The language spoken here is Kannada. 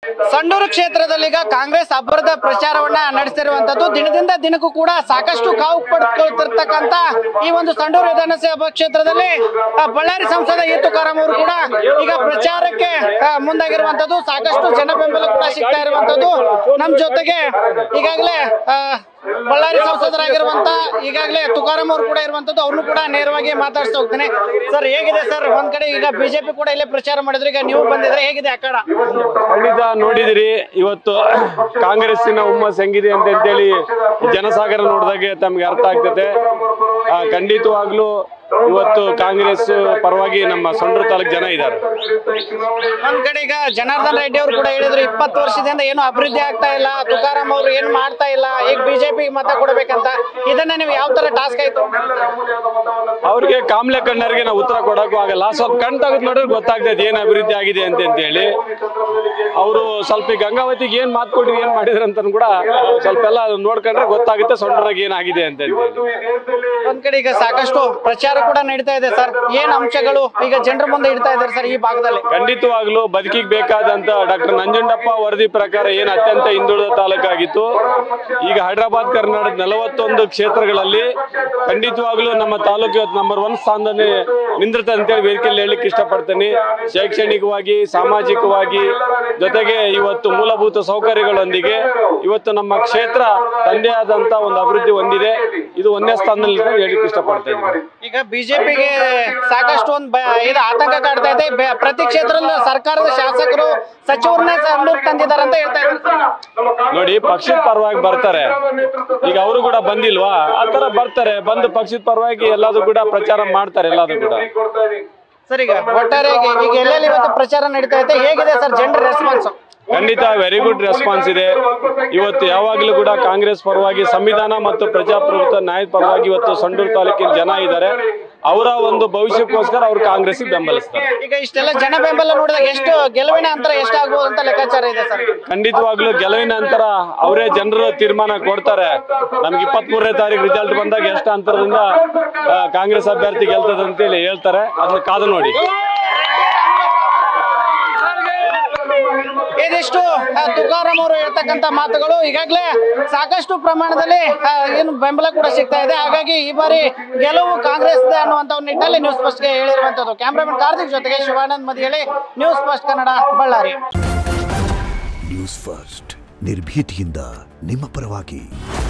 ಸಂಡೂರು ಕ್ಷೇತ್ರದಲ್ಲಿ ಈಗ ಕಾಂಗ್ರೆಸ್ ಅಬ್ಬರದ ಪ್ರಚಾರವನ್ನ ನಡೆಸಿರುವಂತದ್ದು ದಿನದಿಂದ ದಿನಕ್ಕೂ ಕೂಡ ಸಾಕಷ್ಟು ಕಾವು ಪಡೆದುಕೊಳ್ತಿರ್ತಕ್ಕಂತ ಈ ಒಂದು ಸಂಡೂರು ವಿಧಾನಸಭಾ ಕ್ಷೇತ್ರದಲ್ಲಿ ಆ, ಬಳ್ಳಾರಿ ಸಂಸದ ಎ ತುಕಾರಾಂ ಅವರು ಕೂಡ ಈಗ ಪ್ರಚಾರಕ್ಕೆ ಆ, ಮುಂದಾಗಿರುವಂತದ್ದು ಸಾಕಷ್ಟು ಜನ ಬೆಂಬಲ ಕೂಡ ಸಿಗ್ತಾ ಇರುವಂತದ್ದು ನಮ್ ಜೊತೆಗೆ ಈಗಾಗಲೇ ಆ, ಬಳ್ಳಾರಿ ಸಂಸದರಾಗಿರುವಂತ ಈಗಾಗಲೇ ತುಕಾರಾಂ ಅವರು ಕೂಡ ಇರುವಂತದ್ದು ಅವ್ರನ್ನು ಕೂಡ ನೇರವಾಗಿ ಮಾತಾಡ್ತಾ ಹೋಗ್ತೇನೆ ಸರ್ ಹೇಗಿದೆ ಸರ್ ಒಂದ್ ಕಡೆ ಈಗ ಬಿಜೆಪಿ ಕೂಡ ಇಲ್ಲೇ ಪ್ರಚಾರ ಮಾಡಿದ್ರು ಈಗ ನೀವು ಬಂದಿದ್ರೆ ಹೇಗಿದೆ ಆ ಕಡೆ ಖಂಡಿತ ನೋಡಿದಿರಿ ಇವತ್ತು ಕಾಂಗ್ರೆಸ್ಸಿನ ಹುಮ್ಮಸ್ ಹೆಂಗಿದೆ ಅಂತ ಅಂತೇಳಿ ಜನಸಾಗರ ನೋಡಿದಾಗೆ ತಮ್ಗೆ ಅರ್ಥ ಆಗ್ತದೆ ಆ, ಖಂಡಿತವಾಗ್ಲೂ ಇವತ್ತು ಕಾಂಗ್ರೆಸ್ ಪರವಾಗಿ ನಮ್ಮ ಸಂಡ್ರು ತಾಲೂಕ್ ಜನ ಇದ್ದಾರೆ ಒಂದ್ ಕಡೆ ಈಗ ಜನಾರ್ದನ್ ರೆಡ್ಡಿ ಅವರು ಕೂಡ ಹೇಳಿದ್ರು ಇಪ್ಪತ್ತು ವರ್ಷದಿಂದ ಏನು ಅಭಿವೃದ್ಧಿ ಆಗ್ತಾ ಇಲ್ಲ ತುಕಾರಾಂ ಅವರು ಏನು ಮಾಡ್ತಾ ಇಲ್ಲ ಈಗ ಬಿಜೆಪಿ ಮತ ಕೊಡ್ಬೇಕಂತ ಇದನ್ನ ನೀವು ಯಾವ ತರ ಟಾಸ್ಕ್ ಆಯ್ತು ಅವ್ರಿಗೆ ಕಾಮ್ಲೆ ಕಣ್ಣರಿಗೆ ನಾವು ಉತ್ತರ ಕೊಡಕ್ಕೂ ಆಗಲ್ಲ ಸ್ವಲ್ಪ ಕಣ್ ತೆಗೆದು ನೋಡಿದ್ರೆ ಗೊತ್ತಾಗ್ತದೆ ಏನ್ ಅಭಿವೃದ್ಧಿ ಆಗಿದೆ ಅಂತ ಹೇಳಿ ಅವರು ಸ್ವಲ್ಪ ಈ ಗಂಗಾವತಿಗೆ ಏನ್ ಮಾತು ಕೊಟ್ಟಿವಿ ಏನ್ ಮಾಡಿದ್ರ ಅಂತ ಕೂಡ ಸ್ವಲ್ಪ ಎಲ್ಲ ನೋಡ್ಕೊಂಡ್ರೆ ಗೊತ್ತಾಗುತ್ತೆ ಸೊಂಡ್ರಾಗ ಏನಾಗಿದೆ ಅಂತ ಹೇಳಿ ಒಂದ್ ಕಡೆ ಈಗ ಸಾಕಷ್ಟು ಪ್ರಚಾರ ಕೂಡ ನಡೀತಾ ಇದೆ ಸರ್ ಏನ್ ಅಂಶಗಳು ಈಗ ಜನರ ಮುಂದೆ ಇಡ್ತಾ ಇದ್ದಾರೆ ಸರ್ ಈ ಭಾಗದಲ್ಲಿ ಖಂಡಿತವಾಗ್ಲೂ ಬದುಕಿಗೆ ಬೇಕಾದಂತ ಡಾಕ್ಟರ್ ನಂಜುಂಡಪ್ಪ ವರದಿ ಪ್ರಕಾರ ಏನು ಅತ್ಯಂತ ಹಿಂದುಳಿದ ತಾಲೂಕಾಗಿತ್ತು ಈಗ ಹೈದರಾಬಾದ್ ಕರ್ನಾಟಕ ನಲವತ್ತೊಂದು ಕ್ಷೇತ್ರಗಳಲ್ಲಿ ಖಂಡಿತವಾಗ್ಲೂ ನಮ್ಮ ತಾಲೂಕು ಇವತ್ತು ನಂಬರ್ ಒನ್ ಸ್ಥಾನದಲ್ಲಿ ನಿಂದಿರುತ್ತೆ ಅಂತೇಳಿ ವೇದಿಕೆಯಲ್ಲಿ ಹೇಳಲಿಕ್ಕೆ ಇಷ್ಟಪಡ್ತೀನಿ ಶೈಕ್ಷಣಿಕವಾಗಿ ಸಾಮಾಜಿಕವಾಗಿ ಜೊತೆಗೆ ಇವತ್ತು ಮೂಲಭೂತ ಸೌಕರ್ಯಗಳೊಂದಿಗೆ ಇವತ್ತು ನಮ್ಮ ಕ್ಷೇತ್ರ ತಂದೆ ಆದಂತ ಒಂದು ಅಭಿವೃದ್ಧಿ ಹೊಂದಿದೆ ಇದು ಒಂದೇ ಸ್ಥಾನದಲ್ಲಿ ಅಂತ ಹೇಳಲಿಕ್ಕೆ ಇಷ್ಟಪಡ್ತಾ ಇದ್ದೀನಿ ಈಗ ಬಿಜೆಪಿಗೆ ಸಾಕಷ್ಟು ಒಂದು ಬ- ಇದು ಆತಂಕ ಕಾಡ್ತಾ ಇದೆ ಬೆ- ಪ್ರತಿ ಕ್ಷೇತ್ರದಲ್ಲೂ ಸರ್ಕಾರದ ಶಾಸಕರು ಸಚಿವರನ್ನೇ ಸಂಡೂರ್ ತಂದಿದ್ದಾರೆ ಅಂತ ಹೇಳ್ತಾ ಇದ್ದಾರೆ ನೋಡಿ ಪಕ್ಷದ ಪರವಾಗಿ ಬರ್ತಾರೆ ಈಗ ಅವರು ಕೂಡ ಬಂದಿಲ್ವಾ ಆ ತರ ಬರ್ತಾರೆ ಬಂದು ಪಕ್ಷದ ಪರವಾಗಿ ಎಲ್ಲಾದ್ರು ಕೂಡ ಪ್ರಚಾರ ಮಾಡ್ತಾರೆ ಎಲ್ಲಾದ್ರು ಕೂಡ ಸರ್ ಈಗ ಒಟ್ಟಾರೆಯಾಗಿ ಈಗ ಎಲ್ಲೆಲ್ಲಿ ಇವತ್ತು ಪ್ರಚಾರ ನಡೀತಾ ಇದೆ ಹೇಗಿದೆ ಸರ್ ಜನರ ರೆಸ್ಪಾನ್ಸ್ ಖಂಡಿತ ವೆರಿ ಗುಡ್ ರೆಸ್ಪಾನ್ಸ್ ಇದೆ ಇವತ್ತು ಯಾವಾಗಲೂ ಕೂಡ ಕಾಂಗ್ರೆಸ್ ಪರವಾಗಿ ಸಂವಿಧಾನ ಮತ್ತು ಪ್ರಜಾಪ್ರಭುತ್ವ ನ್ಯಾಯದ ಪರವಾಗಿ ಇವತ್ತು ಸಂಡೂರು ತಾಲೂಕಿನ ಜನ ಇದ್ದಾರೆ ಅವರ ಒಂದು ಭವಿಷ್ಯಕ್ಕೋಸ್ಕರ ಅವರು ಕಾಂಗ್ರೆಸ್ಗೆ ಬೆಂಬಲಿಸ್ತಾರೆ ಈಗ ಇಷ್ಟೆಲ್ಲ ಜನ ಬೆಂಬಲ ನೋಡಿದಾಗ ಎಷ್ಟು ಗೆಲುವಿನ ಅಂತರ ಎಷ್ಟಾಗ್ಬೋದು ಅಂತ ಲೆಕ್ಕಾಚಾರ ಇದೆ ಸರ್ ಖಂಡಿತವಾಗ್ಲೂ ಗೆಲುವಿನ ನಂತರ ಅವರೇ ಜನರು ತೀರ್ಮಾನ ಕೊಡ್ತಾರೆ ನಮ್ಗೆ ಇಪ್ಪತ್ತ್ ಮೂರನೇ ತಾರೀಕು ರಿಸಲ್ಟ್ ಬಂದಾಗ ಎಷ್ಟು ಅಂತರದಿಂದ ಆ, ಕಾಂಗ್ರೆಸ್ ಅಭ್ಯರ್ಥಿ ಗೆಲ್ತದೆ ಅಂತೇಳಿ ಹೇಳ್ತಾರೆ ಅದನ್ನ ಕಾದು ನೋಡಿ ಇದಿಷ್ಟು ಆ, ತುಕಾರಾಂ ಅವರು ಹೇಳ್ತಕ್ಕಂತ ಮಾತುಗಳು ಈಗಾಗಲೇ ಸಾಕಷ್ಟು ಪ್ರಮಾಣದಲ್ಲಿ ಆ, ಏನು ಬೆಂಬಲ ಕೂಡ ಸಿಗ್ತಾ ಇದೆ ಹಾಗಾಗಿ ಈ ಬಾರಿ ಗೆಲುವು ಕಾಂಗ್ರೆಸ್ ಅನ್ನುವಂತ ಒಂದು ನಿಟ್ಟಿನಲ್ಲಿ ನ್ಯೂಸ್ ಫಸ್ಟ್ಗೆ ಹೇಳಿರುವಂತದ್ದು ಕ್ಯಾಮ್ರಾಮನ್ ಕಾರ್ತಿಕ್ ಜೊತೆಗೆ ಶಿವಾನಂದ್ ಮದಿಹೇಳಿ news first Kannada Ballari news first ನಿರ್ಭೀತಿಯಿಂದ ನಿಮ್ಮ ಪರವಾಗಿ